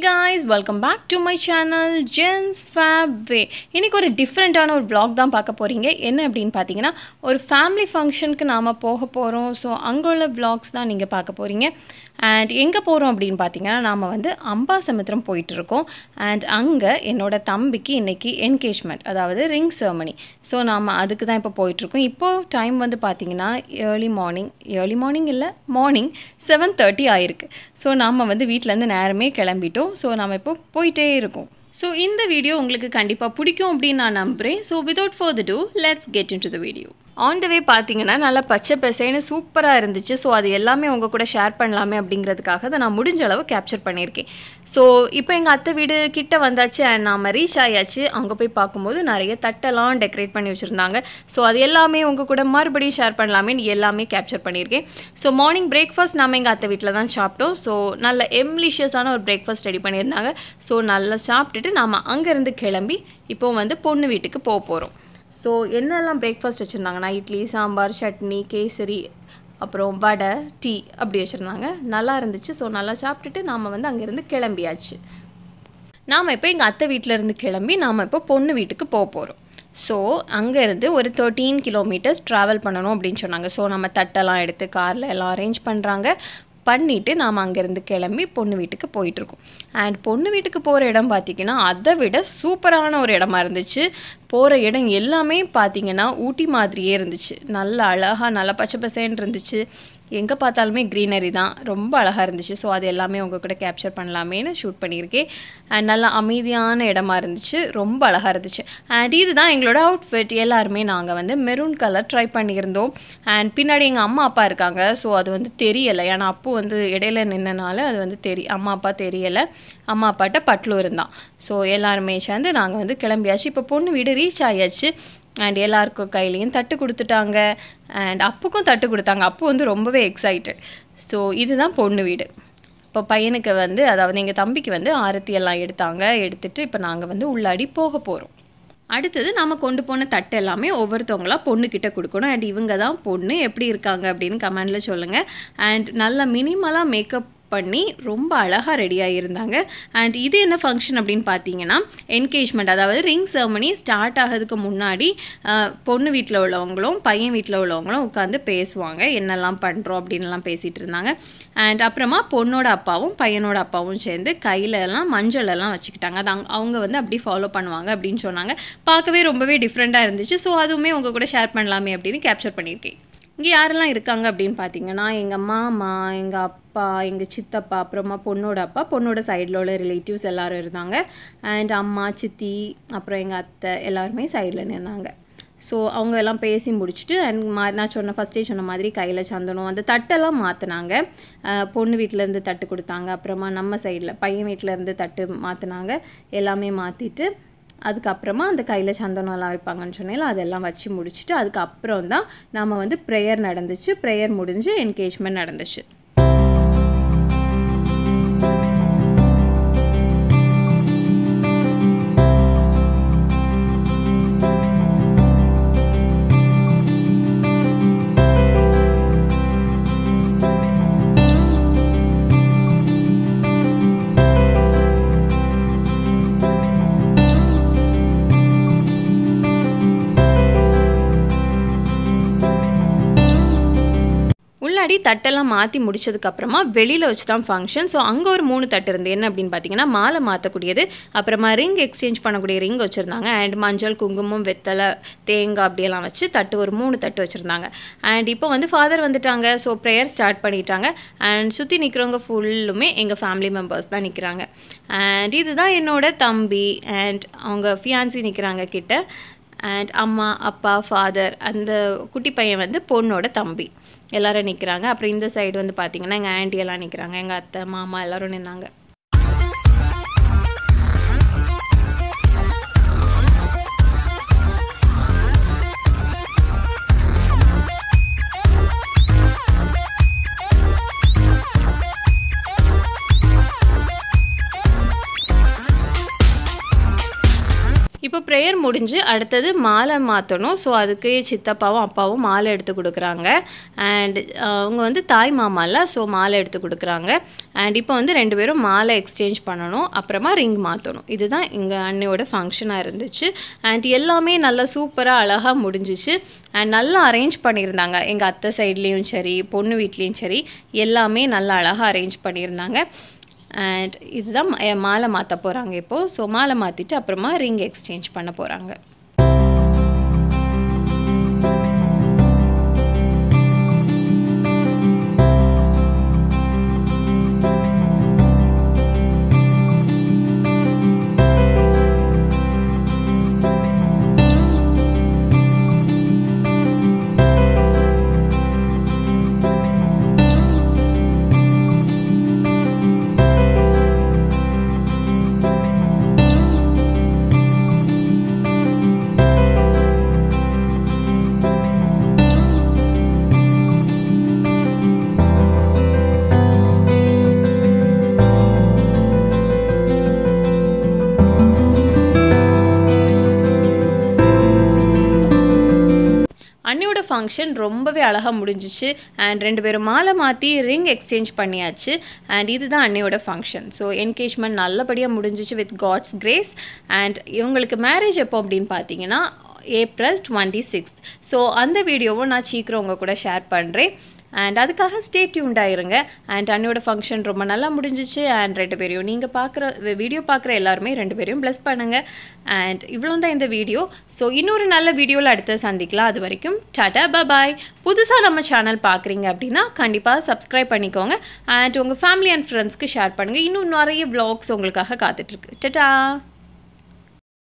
guys welcome back to my channel Jen's fab way இன்றைக்கி ஒரு டிஃப்ரெண்ட்டான ஒரு vlog தான் பார்க்க போகிறீங்க என்ன அப்படின்னு பார்த்தீங்கன்னா ஒரு ஃபேமிலி ஃபங்க்ஷனுக்கு நாம் போக போகிறோம் ஸோ அங்கே உள்ள vlogs தான் நீங்கள் பார்க்க போகிறீங்க அண்ட் எங்கே போகிறோம் அப்படின்னு பார்த்தீங்கன்னா நாம் வந்து அம்பாசமுத்திரம் போயிட்டுருக்கோம் அண்ட் அங்கே என்னோட தம்பிக்கு இன்றைக்கி என்கேஜ்மெண்ட் அதாவது ரிங் செர்மனி ஸோ நாம் அதுக்கு தான் இப்போ போயிட்டுருக்கோம் இப்போது டைம் வந்து பார்த்தீங்கன்னா ஏர்லி மார்னிங் ஏர்லி மார்னிங் இல்லை மார்னிங் செவன் தேர்ட்டி ஆயிருக்கு ஸோ நாம் வந்து வீட்டிலேருந்து நேரமே கிளம்பிட்டோம் ஸோ நம்ம இப்போ போயிட்டே இருக்கோம் ஸோ இந்த வீடியோ உங்களுக்கு கண்டிப்பாக பிடிக்கும் அப்படின்னு நான் நம்புகிறேன் so without further ado let's get into the video on the way பார்த்தீங்கன்னா நல்லா பச்சை பசேன்னு சூப்பராக இருந்துச்சு ஸோ அது எல்லாமே உங்கள் கூட ஷேர் பண்ணலாமே அப்படிங்கிறதுக்காக அதை நான் முடிஞ்ச அளவு கேப்சர் பண்ணியிருக்கேன் ஸோ இப்போ எங்கள் அத்தை வீடு கிட்ட வந்தாச்சு அண்ட் நாம் ரீச் ஆயாச்சு அங்கே போய் பார்க்கும்போது நிறைய தட்டெல்லாம் டெக்கரேட் பண்ணி வச்சுருந்தாங்க ஸோ அது எல்லாமே உங்கள் கூட மறுபடியும் ஷேர் பண்ணலாமேன்னு எல்லாமே கேப்சர் பண்ணியிருக்கேன் ஸோ மார்னிங் பிரேக்ஃபாஸ்ட் நம்ம எங்கள் அத்தை வீட்டில் தான் சாப்பிட்டோம் ஸோ நல்ல எம்லிஷியஸான ஒரு பிரேக்ஃபாஸ்ட் ரெடி பண்ணியிருந்தாங்க ஸோ நல்லா சாப்பிட்டுட்டு நாம் அங்கேருந்து கிளம்பி இப்போ வந்து பொண்ணு வீட்டுக்கு போக போகிறோம் ஸோ என்னெல்லாம் பிரேக்ஃபாஸ்ட் வச்சுருந்தாங்கன்னா இட்லி சாம்பார் சட்னி கேசரி அப்புறம் வடை டீ அப்படி வச்சுருந்தாங்க நல்லா இருந்துச்சு ஸோ நல்லா சாப்பிட்டுட்டு நாம் வந்து அங்கேருந்து கிளம்பியாச்சு நாம் இப்போ எங்கள் அத்தை வீட்டில் இருந்து கிளம்பி நாம் இப்போ பொண்ணு வீட்டுக்கு போக போகிறோம் ஸோ அங்கேருந்து ஒரு தேர்ட்டீன் கிலோமீட்டர்ஸ் ட்ராவல் பண்ணணும் அப்படின்னு சொன்னாங்க ஸோ நம்ம தட்டெல்லாம் எடுத்து காரில் எல்லாம் அரேஞ்ச் பண்ணுறாங்க பண்ணிவிட்டு நாம் அங்கேருந்து கிளம்பி பொண்ணு வீட்டுக்கு போயிட்டுருக்கோம் அண்ட் பொண்ணு வீட்டுக்கு போகிற இடம் பார்த்திங்கன்னா அதை விட சூப்பரான ஒரு இடமா இருந்துச்சு போகிற இடம் எல்லாமே பார்த்திங்கன்னா ஊட்டி மாதிரியே இருந்துச்சு நல்ல அழகாக நல்லா பச்சை பசேன்னு இருந்துச்சு எங்கே பார்த்தாலுமே க்ரீனரி தான் ரொம்ப அழகாக இருந்துச்சு ஸோ அது எல்லாமே உங்கள் கூட கேப்சர் பண்ணலாமேன்னு ஷூட் பண்ணியிருக்கேன் அண்ட் நல்லா அமைதியான இடமா இருந்துச்சு ரொம்ப அழகாக இருந்துச்சு அண்ட் இதுதான் எங்களோட அவுட்ஃபிட் எல்லாருமே நாங்கள் வந்து மெரூன் கலர் ட்ரை பண்ணியிருந்தோம் அண்ட் பின்னாடி எங்கள் அம்மா அப்பா இருக்காங்க ஸோ அது வந்து தெரியலை ஏன்னா அப்போ வந்து இடையில நின்னனால அது வந்து தெரி அம்மா அப்பா தெரியலை அம்மா அப்பாட்ட பட்லு இருந்தான் ஸோ எல்லாருமே சேர்ந்து நாங்கள் வந்து கிளம்பியாச்சு இப்போ பொண்ணு வீடு ரீச் ஆயாச்சு அண்ட் எல்லாருக்கும் கையிலையும் தட்டு கொடுத்துட்டாங்க அண்ட் அப்புக்கும் தட்டு கொடுத்தாங்க அப்பு வந்து ரொம்பவே எக்ஸைட்டட் ஸோ இதுதான் பொண்ணு வீடு இப்போ பையனுக்கு வந்து அதாவது எங்கள் தம்பிக்கு வந்து ஆரத்தி எல்லாம் எடுத்தாங்க எடுத்துட்டு இப்போ நாங்கள் வந்து உள்ளாடி போக போகிறோம் அடுத்தது நம்ம கொண்டு போன தட்டு எல்லாமே ஒவ்வொருத்தவங்களா பொண்ணுக்கிட்ட கொடுக்கணும் அண்ட் இவங்க தான் பொண்ணு எப்படி இருக்காங்க அப்படின்னு கமெண்டில் சொல்லுங்கள் அண்ட் நல்லா மினிமலாக மேக்கப் பண்ணி ரொம்ப அழகாக ரெடியாக இருந்தாங்க அண்ட் இது என்ன ஃபங்க்ஷன் அப்படின்னு பார்த்தீங்கன்னா என்கேஜ்மெண்ட் அதாவது ரிங் செர்மனி ஸ்டார்ட் ஆகிறதுக்கு முன்னாடி அஹ், பொண்ணு வீட்டில் உள்ளவங்களும் பையன் வீட்டில் உள்ளவங்களும் உட்காந்து பேசுவாங்க என்னெல்லாம் பண்ணுறோம் அப்படின்லாம் பேசிகிட்டு இருந்தாங்க அண்ட் அப்புறமா பொண்ணோட அப்பாவும் பையனோட அப்பாவும் சேர்ந்து கையில எல்லாம் மஞ்சள் எல்லாம் வச்சுக்கிட்டாங்க அது அங்க- அவங்க வந்து அப்படி ஃபாலோ பண்ணுவாங்க அப்படின்னு சொன்னாங்க பார்க்கவே ரொம்பவே டிஃப்ரெண்ட்டாக இருந்துச்சு ஸோ அதுவுமே உங்கள் கூட ஷேர் பண்ணலாமே அப்படின்னு கேப்சர் பண்ணியிருக்கேன் இங்கே யாரெல்லாம் இருக்காங்க அப்படின்னு பார்த்தீங்கன்னா எங்கள் மாமா எங்கள் அப்பா எங்கள் சித்தப்பா அப்புறமா பொண்ணோட அப்பா பொண்ணோட சைடில் உள்ள ரிலேட்டிவ்ஸ் எல்லாரும் இருந்தாங்க அண்ட் அம்மா சித்தி அப்புறம் எங்கள் அத்தை எல்லாருமே சைடில் நின்னாங்க ஸோ அவங்க எல்லாம் பேசி முடிச்சுட்டு அண்ட் மா நான் சொன்ன ஃபஸ்ட்டே சொன்ன மாதிரி கையில் சந்தனம் அந்த தட்டெல்லாம் மாற்றினாங்க பொண்ணு வீட்டிலேருந்து தட்டு கொடுத்தாங்க அப்புறமா நம்ம சைடில் பையன் வீட்டிலேருந்து தட்டு மாற்றினாங்க எல்லாமே மாற்றிட்டு அதுக்கப்புறமா அந்த கையில் சந்தனம்லாம் வைப்பாங்கன்னு சொன்னேன் அதெல்லாம் வச்சு முடிச்சுட்டு அதுக்கப்புறம் தான் நம்ம வந்து ப்ரேயர் நடந்துச்சு ப்ரேயர் முடிஞ்சு என்கேஜ்மெண்ட் நடந்துச்சு உள்ளாடி தட்டெல்லாம் மாற்றி முடிச்சதுக்கப்புறமா வெளியில் வச்சு தான் ஃபங்க்ஷன் ஸோ அங்கே ஒரு மூணு தட்டு இருந்து என்ன அப்படின்னு பார்த்தீங்கன்னா மாலை மாற்றக்கூடியது அப்புறமா ரிங் எக்ஸ்சேஞ்ச் பண்ணக்கூடிய ரிங் வச்சுருந்தாங்க அண்ட் மஞ்சள் குங்குமம் வெத்தலை தேங்காய் அப்படியெல்லாம் வச்சு தட்டு ஒரு மூணு தட்டு வச்சுருந்தாங்க அண்ட் இப்போ வந்து ஃபாதர் வந்துட்டாங்க ஸோ ப்ரேயர் ஸ்டார்ட் பண்ணிட்டாங்க அண்ட் சுற்றி நிற்கிறவங்க ஃபுல்லுமே எங்கள் ஃபேமிலி மெம்பர்ஸ் தான் நிற்கிறாங்க அண்ட் இதுதான் என்னோட தம்பி அண்ட் அவங்க ஃபியான்சி நிற்கிறாங்க கிட்ட அண்ட் அம்மா அப்பா ஃபாதர் அந்த குட்டி பையன் வந்து பொண்ணோட தம்பி எல்லாரும் நிற்கிறாங்க அப்புறம் இந்த சைடு வந்து பார்த்தீங்கன்னா எங்கள் ஆண்டி எல்லாம் நிற்கிறாங்க எங்கள் அத்தை மாமா எல்லாரும் நின்னாங்க இப்போ ப்ரேயர் முடிஞ்சு அடுத்தது மாலை மாற்றணும் ஸோ அதுக்கு சித்தப்பாவும் அப்பாவும் மாலை எடுத்து கொடுக்குறாங்க அண்ட் அவங்க வந்து தாய் மாமால ஸோ மாலை எடுத்து கொடுக்குறாங்க அண்ட் இப்போ வந்து ரெண்டு பேரும் மாலை எக்ஸ்சேஞ்ச் பண்ணணும் அப்புறமா ரிங் மாற்றணும் இதுதான் எங்கள் அண்ணியோட ஃபங்க்ஷனாக இருந்துச்சு அண்ட் எல்லாமே நல்லா சூப்பராக அழகாக முடிஞ்சிச்சு அண்ட் நல்லா அரேஞ்ச் பண்ணியிருந்தாங்க எங்கள் அத்தை சைட்லேயும் சரி பொண்ணு வீட்லேயும் சரி எல்லாமே நல்லா அழகாக அரேஞ்ச் பண்ணியிருந்தாங்க அண்ட் இதுதான் ம- மாலை மாற்ற போகிறாங்க இப்போது ஸோ மாலை மாற்றிட்டு அப்புறமா ரிங் எக்ஸ்சேஞ்ச் பண்ண போகிறாங்க அண்ணியோட ஃபங்க்ஷன் ரொம்பவே அழகாக முடிஞ்சிச்சு அண்ட் ரெண்டு பேரும் மாலை மாற்றி ரிங் எக்ஸ்சேஞ்ச் பண்ணியாச்சு அண்ட் இதுதான் அண்ணியோட ஃபங்க்ஷன் ஸோ என்கேஜ்மெண்ட் நல்லபடியாக முடிஞ்சிச்சு வித் காட்ஸ் கிரேஸ் அண்ட் இவங்களுக்கு மேரேஜ் எப்போ அப்படின்னு பார்த்தீங்கன்னா ஏப்ரல் டுவெண்ட்டி சிக்ஸ்த் ஸோ அந்த வீடியோவும் நான் சீக்கிரம் உங்கள் கூட ஷேர் பண்ணுறேன் அண்ட் அதுக்காக ஸ்டே டியூன்டாக இருங்க அண்ட் அண்ணியோட ஃபங்க்ஷன் ரொம்ப நல்லா முடிஞ்சிச்சு அண்ட் ரெண்டு பேரையும் நீங்கள் பார்க்குற வீடியோ பார்க்குற எல்லாருமே ரெண்டு பேரையும் ப்ளஸ் பண்ணுங்கள் அண்ட் இவ்வளோ தான் இந்த வீடியோ ஸோ இன்னொரு நல்ல வீடியோவில் அடுத்து சந்திக்கலாம் அது வரைக்கும் டாடா பபாய் புதுசாக நம்ம சேனல் பார்க்குறீங்க அப்படின்னா கண்டிப்பாக சப்ஸ்கிரைப் பண்ணிக்கோங்க அண்ட் உங்கள் ஃபேமிலி அண்ட் ஃப்ரெண்ட்ஸ்க்கு ஷேர் பண்ணுங்கள் இன்னும் நிறைய vlogs உங்களுக்காக காத்துட்ருக்கு டாடா